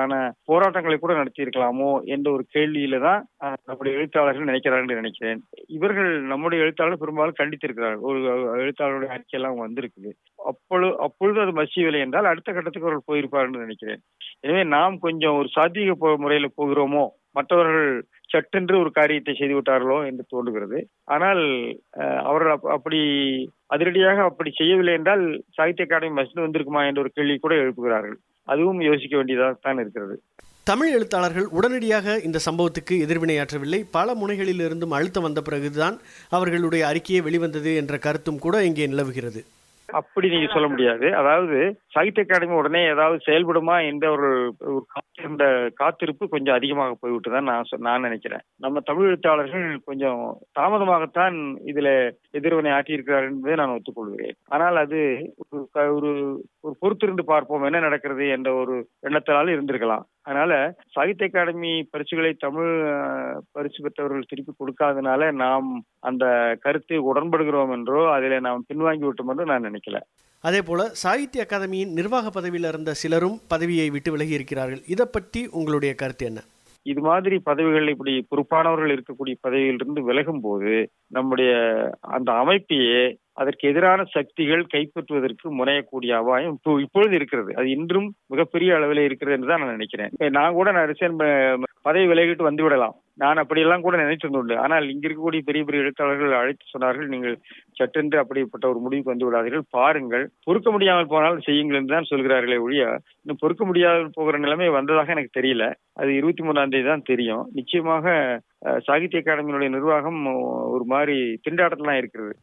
போராட்டங்களை கூட நடத்தியிருக்கலாமோ என்ற ஒரு கேள்வியில தான் அஹ், நம்முடைய எழுத்தாளர்கள் நினைக்கிறார்கள் நினைக்கிறேன் இவர்கள் நம்முடைய எழுத்தாளர்கள் பெரும்பாலும் கண்டித்திருக்கிறார்கள் ஒரு எழுத்தாளருடைய அறிக்கையெல்லாம் வந்திருக்குது அப்பொழுது அப்பொழுது அது மசியவில்லை என்றால் அடுத்த கட்டத்துக்கு அவர்கள் போயிருப்பார்கள் நினைக்கிறேன் எனவே நாம் கொஞ்சம் ஒரு சாத்வீக போ- முறையில போகிறோமோ மற்றவர்கள் சட்டென்று ஒரு காரியத்தை செய்து விட்டார்களோ என்று தோன்றுகிறது ஆனால் அஹ், அவர்கள் அப்- அப்படி அதிரடியாக அப்படி செய்யவில்லை என்றால் சாகித்ய அகாடமி மசிந்து வந்திருக்குமா என்ற ஒரு கேள்வி கூட எழுப்புகிறார்கள் அதுவும் யோசிக்க வேண்டியதாக தான் இருக்கிறது தமிழ் எழுத்தாளர்கள் உடனடியாக இந்த சம்பவத்துக்கு எதிர்வினையாற்றவில்லை பல முனைகளிலிருந்தும் அழுத்தம் வந்த பிறகுதான் அவர்களுடைய அறிக்கையே வெளிவந்தது என்ற கருத்தும் கூட இங்கே நிலவுகிறது அப்படி நீங்க சொல்ல முடியாது அதாவது சாகித்ய அகாடமி உடனே ஏதாவது செயல்படுமா என்ற ஒரு ஒரு காத்திருந்த காத்திருப்பு கொஞ்சம் அதிகமாக போய்விட்டுதான் நான் சொ- நான் நினைக்கிறேன் நம்ம தமிழ் எழுத்தாளர்கள் கொஞ்சம் தாமதமாகத்தான் இதுல எதிர்வினை ஆற்றியிருக்கிறார் என்பதை நான் ஒத்துக்கொள்கிறேன் ஆனால் அது ஒரு க- ஒரு ஒரு பொறுத்திருந்து பார்ப்போம் என்ன நடக்கிறது என்ற ஒரு எண்ணத்தினால இருந்திருக்கலாம் அதனால சாகித்ய அகாடமி பரிசுகளை தமிழ் அஹ், பரிசு பெற்றவர்கள் திருப்பி கொடுக்காதனால நாம் அந்த கருத்தை உடன்படுகிறோம் என்றோ அதில் நாம் பின்வாங்கி விட்டோம் என்றோ நான் நினைக்கல அதே போல சாகித்ய அகாதமியின் நிர்வாக பதவியில் இருந்த சிலரும் பதவியை விட்டு விலகி இருக்கிறார்கள் இதை பற்றி உங்களுடைய கருத்து என்ன இது மாதிரி பதவிகள் இப்படி பொறுப்பானவர்கள் இருக்கக்கூடிய பதவியிலிருந்து விலகும் போது நம்முடைய அந்த அமைப்பையே அதற்கு எதிரான சக்திகள் கைப்பற்றுவதற்கு முனையக்கூடிய அபாயம் இப்போ இப்பொழுது இருக்கிறது அது இன்றும் மிகப்பெரிய அளவில் இருக்கிறது என்று தான் நான் நினைக்கிறேன் இப்ப நான் கூட நான் ரிசைன் ப- பதவி விலகிட்டு வந்து விடலாம் நான் அப்படியெல்லாம் கூட நினைத்தது உண்டு ஆனால் இங்க இருக்கக்கூடிய பெரிய பெரிய எழுத்தாளர்கள் அழைத்து சொன்னார்கள் நீங்கள் சட்டென்று அப்படிப்பட்ட ஒரு முடிவுக்கு வந்து விடாதீர்கள் பாருங்கள் பொறுக்க முடியாமல் போனால் செய்யுங்கள் என்று தான் சொல்கிறார்களே ஒழிய இன்னும் பொறுக்க முடியாமல் போகிற நிலைமை வந்ததாக எனக்கு தெரியல அது இருபத்தி மூணாம் தேதி தான் தெரியும் நிச்சயமாக அஹ், சாகித்ய அகாடமியினுடைய நிர்வாகம் ஒரு மாதிரி திண்டாட்டத்தில் தான் இருக்கிறது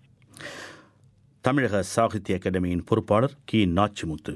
தமிழக சாகித்ய அகாடமியின் பொறுப்பாளர் கி நாச்சிமுத்து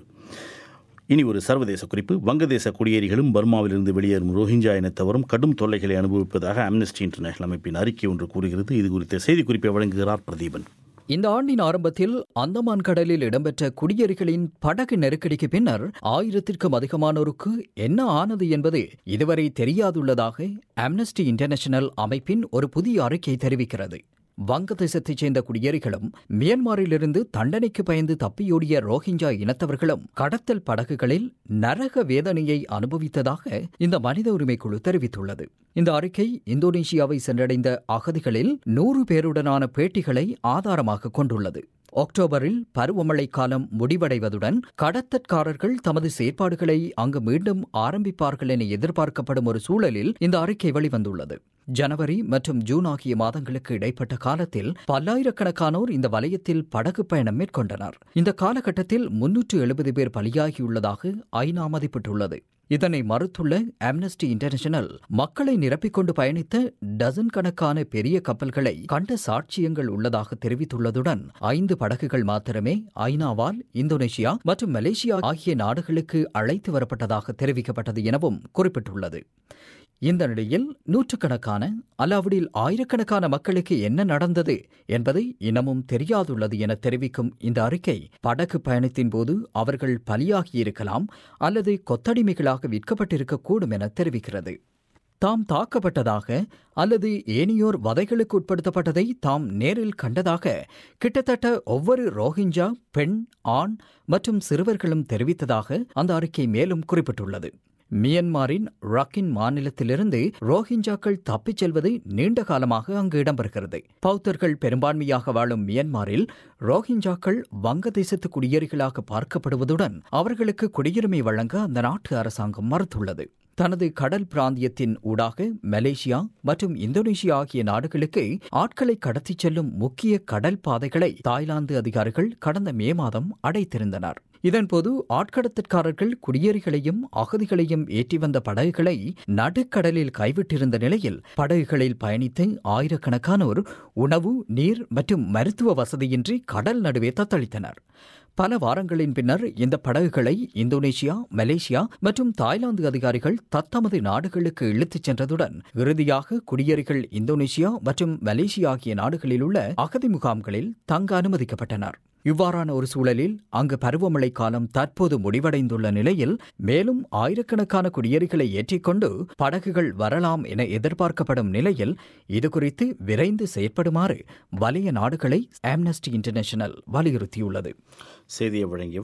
இனி ஒரு சர்வதேச குறிப்பு வங்கதேச குடியேறிகளும் பர்மாவிலிருந்து வெளியேறும் ரோஹிஞ்சா இனத்தவரும் கடும் தொல்லைகளை அனுபவிப்பதாக அம்னஸ்டி இன்டர்நேஷனல் அமைப்பின் அறிக்கை ஒன்று கூறுகிறது இது குறித்த செய்திக்குறிப்பை வழங்குகிறார் பிரதீபன் இந்த ஆண்டின் ஆரம்பத்தில் அந்தமான் கடலில் இடம்பெற்ற குடியேறிகளின் படகு நெருக்கடிக்கு பின்னர் ஆயிரத்திற்கும் அதிகமானோருக்கு என்ன ஆனது என்பது இதுவரை தெரியாதுள்ளதாக அம்னஸ்டி இன்டர்நேஷனல் அமைப்பின் ஒரு புதிய அறிக்கை தெரிவிக்கிறது வங்கதேசத்தைச் சேர்ந்த குடியேறிகளும் மியான்மரிலிருந்து தண்டனைக்கு பயந்து தப்பியோடிய ரோஹிஞ்சா இனத்தவர்களும் கடத்தல் படகுகளில் நரக வேதனையை அனுபவித்ததாக இந்த மனித உரிமை குழு தெரிவித்துள்ளது இந்த அறிக்கை இந்தோனேஷியாவை சென்றடைந்த அகதிகளில் நூறு பேருடனான பேட்டிகளை ஆதாரமாக கொண்டுள்ளது அக்டோபரில் பருவமழை காலம் முடிவடைவதுடன் கடத்தற்காரர்கள் தமது செயற்பாடுகளை அங்கு மீண்டும் ஆரம்பிப்பார்கள் என எதிர்பார்க்கப்படும் ஒரு சூழலில் இந்த அறிக்கை வெளிவந்துள்ளது ஜனவரி மற்றும் ஜூன் ஆகிய மாதங்களுக்கு இடைப்பட்ட காலத்தில் பல்லாயிரக்கணக்கானோர் இந்த வலயத்தில் படகு பயணம் மேற்கொண்டனர் இந்த காலகட்டத்தில் முன்னூற்று எழுபது பேர் பலியாகியுள்ளதாக ஐநா மதிப்பிட்டுள்ளது இதனை மறுத்துள்ள அம்னஸ்டி இன்டர்நேஷனல் மக்களை நிரப்பிக்கொண்டு பயணித்த டசன் கணக்கான பெரிய கப்பல்களை கண்ட சாட்சியங்கள் உள்ளதாக தெரிவித்துள்ளதுடன் ஐந்து படகுகள் மாத்திரமே ஐநாவால் இந்தோனேஷியா மற்றும் மலேசியா ஆகிய நாடுகளுக்கு அழைத்து வரப்பட்டதாக தெரிவிக்கப்பட்டது எனவும் குறிப்பிட்டுள்ளது இந்த நிலையில் நூற்றுக்கணக்கான அலாவுடில் ஆயிரக்கணக்கான மக்களுக்கு என்ன நடந்தது என்பது இன்னமும் தெரியாதுள்ளது என தெரிவிக்கும் இந்த அறிக்கை படகு பயணத்தின் போது அவர்கள் பலியாகியிருக்கலாம் அல்லது கொத்தடிமைகளாக விற்கப்பட்டிருக்கக்கூடும் என தெரிவிக்கிறது தாம் தாக்கப்பட்டதாக அல்லது ஏனையோர் வதைகளுக்கு உட்படுத்தப்பட்டதை தாம் நேரில் கண்டதாக கிட்டத்தட்ட ஒவ்வொரு ரோஹிஞ்சா பெண் ஆண் மற்றும் சிறுவர்களும் தெரிவித்ததாக அந்த அறிக்கை மேலும் குறிப்பிட்டுள்ளது மியன்மாரின் ரக்கின் மாநிலத்திலிருந்து ரோஹிஞ்சாக்கள் தப்பிச் செல்வது நீண்ட காலமாக அங்கு இடம்பெறுகிறது பௌத்தர்கள் பெரும்பான்மையாக வாழும் மியன்மாரில் ரோஹிஞ்சாக்கள் வங்கதேசத்து குடியேறிகளாக பார்க்கப்படுவதுடன் அவர்களுக்கு குடியுரிமை வழங்க அந்த நாட்டு அரசாங்கம் மறுத்துள்ளது தனது கடல் பிராந்தியத்தின் ஊடாக மலேசியா மற்றும் இந்தோனேஷியா ஆகிய நாடுகளுக்கு ஆட்களை கடத்திச் செல்லும் முக்கிய கடல் பாதைகளை தாய்லாந்து அதிகாரிகள் கடந்த மே மாதம் அடைத்திருந்தனர் இதன்போது ஆட்கடத்தற்காரர்கள் குடியேறிகளையும் அகதிகளையும் ஏற்றி வந்த படகுகளை நடுக்கடலில் கைவிட்டிருந்த நிலையில் படகுகளில் பயணித்து ஆயிரக்கணக்கானோர் உணவு நீர் மற்றும் மருத்துவ வசதியின்றி கடல் நடுவே தத்தளித்தனர் பல வாரங்களின் பின்னர் இந்த படகுகளை இந்தோனேஷியா மலேசியா மற்றும் தாய்லாந்து அதிகாரிகள் தத்தமது நாடுகளுக்கு இழுத்துச் சென்றதுடன் இறுதியாக குடியேறிகள் இந்தோனேஷியா மற்றும் மலேசியா ஆகிய நாடுகளில் உள்ள அகதி முகாம்களில் தங்க அனுமதிக்கப்பட்டனர் இவ்வாறான ஒரு சூழலில் அங்கு பருவமழை காலம் தற்போது முடிவடைந்துள்ள நிலையில் மேலும் ஆயிரக்கணக்கான குடியேறிகளை ஏற்றிக்கொண்டு படகுகள் வரலாம் என எதிர்பார்க்கப்படும் நிலையில் இதுகுறித்து விரைந்து செயற்படுமாறு வலய நாடுகளை ஆம்னஸ்டி இன்டர்நேஷனல் வலியுறுத்தியுள்ளது செய்தியை வழங்கியவர்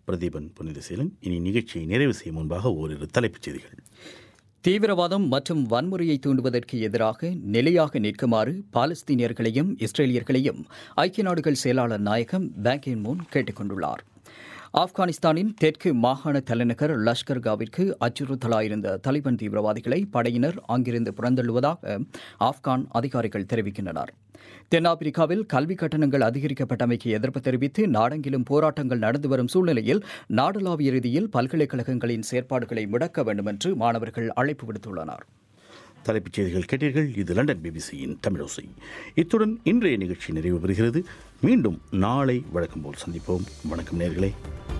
பிரதீபன் புனிதசீலன் இனி நிகழ்ச்சியை நிறைவு செய்யும் முன்பாக ஓரிரு தலைப்புச் செய்திகள் தீவிரவாதம் மற்றும் வன்முறையை தூண்டுவதற்கு எதிராக நிலையாக நிற்குமாறு பாலஸ்தீனியர்களையும் இஸ்ரேலியர்களையும் ஐக்கிய நாடுகள் செயலாளர் நாயகம் பேங்கின் மூன் கேட்டுக் கொண்டுள்ளார் ஆப்கானிஸ்தானின் தெற்கு மாகாண தலைநகர் லஷ்கர் காவிற்கு அச்சுறுத்தலாயிருந்த தலிபான் தீவிரவாதிகளை படையினர் அங்கிருந்து புறந்தள்ளுவதாக ஆப்கான் அதிகாரிகள் தெரிவிக்கின்றனர் தென்னாப்பிரிக்காவில் கல்வி கட்டணங்கள் அதிகரிக்கப்பட்டமைக்கு எதிர்ப்பு தெரிவித்து நாடெங்கிலும் போராட்டங்கள் நடந்து வரும் சூழ்நிலையில் நாடளாவிய ரீதியில் பல்கலைக்கழகங்களின் செயற்பாடுகளை முடக்க வேண்டும் என்று மாணவர்கள் அழைப்பு விடுத்துள்ளனர் தலைப்புச் செய்திகள் கேட்டீர்கள் இது லண்டன் பிபிசியின் தமிழோசை இத்துடன் இன்றைய நிகழ்ச்சி நிறைவு பெறுகிறது மீண்டும் நாளை வழக்கம் போல் சந்திப்போம் வணக்கம் நேர்களே